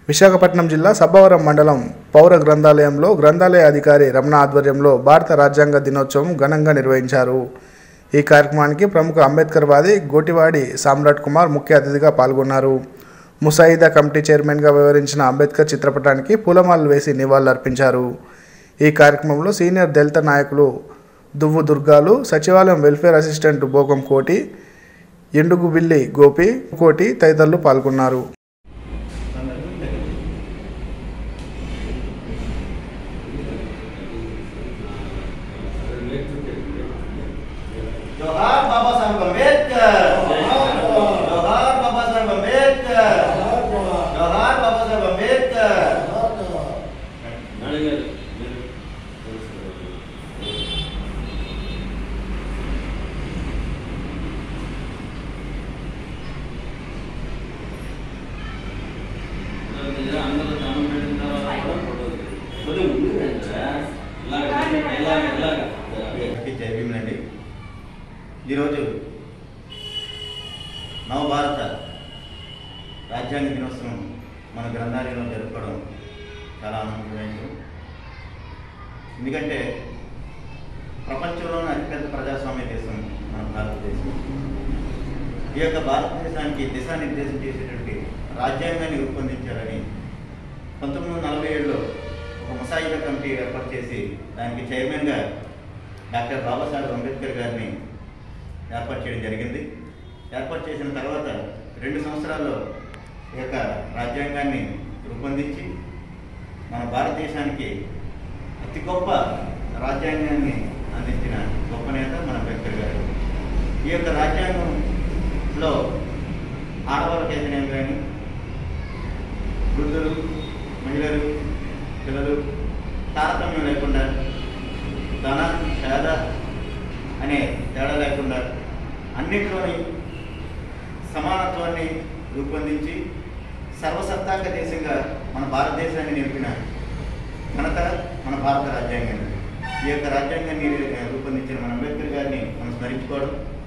విశాఖపట్నం జిల్లా సబ్బవరం మండలం పౌర గ్రంథాలయంలో గ్రంథాలయ అధికారి రమణ ఆధ్వర్యంలో భారత రాజ్యాంగ దినోత్సవం ఘనంగా నిర్వహించారు ఈ కార్యక్రమానికి ప్రముఖ అంబేద్కర్ వాది గోటివాడి సామ్రాట్ కుమార్ ముఖ్య అతిథిగా పాల్గొన్నారు ముసాయిదా కమిటీ చైర్మన్గా వివరించిన అంబేద్కర్ చిత్రపటానికి పూలమాలలు వేసి నివాళులర్పించారు ఈ కార్యక్రమంలో సీనియర్ దళిత నాయకులు దువ్వు దుర్గాలు సచివాలయం వెల్ఫేర్ అసిస్టెంట్ బోగం కోటి ఎండుగుబిల్లి గోపి కోటి తదితరులు పాల్గొన్నారు जोहार बाबा साहेब अम्बेडकर जोहार बाबा साहेब अम्बेडकर जोहार बाबा साहेब अम्बेडकर జై భీములండి ఈరోజు నవభారత రాజ్యాంగ దినోత్సవం మన గ్రంథాలయంలో జరుపుకోవడం చాలా ఆనందమైన విషయం. ఎందుకంటే ప్రపంచంలోనే అతిపెద్ద ప్రజాస్వామ్య దేశం మన భారతదేశం ఈ యొక్క భారతదేశానికి దిశానిర్దేశం చేసేటువంటి రాజ్యాంగాన్ని రూపొందించాలని పంతొమ్మిది వందల నలభై ఏడులో ఒక ముసాయిదా కమిటీ ఏర్పాటు చేసి దానికి చైర్మన్గా డాక్టర్ బాబాసాహెబ్ అంబేద్కర్ గారిని ఏర్పాటు చేయడం జరిగింది ఏర్పాటు చేసిన తర్వాత రెండు సంవత్సరాల్లో ఈ యొక్క రాజ్యాంగాన్ని రూపొందించి మన భారతదేశానికి అతి గొప్ప రాజ్యాంగాన్ని అందించిన గొప్ప నేత మన అంబేద్కర్ గారు ఈ యొక్క రాజ్యాంగంలో ఆడవాళ్ళకైతేనేమి కానీ వృద్ధులు మహిళలు పిల్లలు తారతమ్యం లేకుండా ధన పేద అనే తేడా లేకుండా అన్నింటిలోని సమానత్వాన్ని రూపొందించి సర్వసత్తాక దేశంగా మన భారతదేశాన్ని నిలిపిన ఘనత మన భారత రాజ్యాంగం ఈ యొక్క రాజ్యాంగాన్ని రూపొందించిన మన అంబేద్కర్ గారిని మనం స్మరించుకోవడం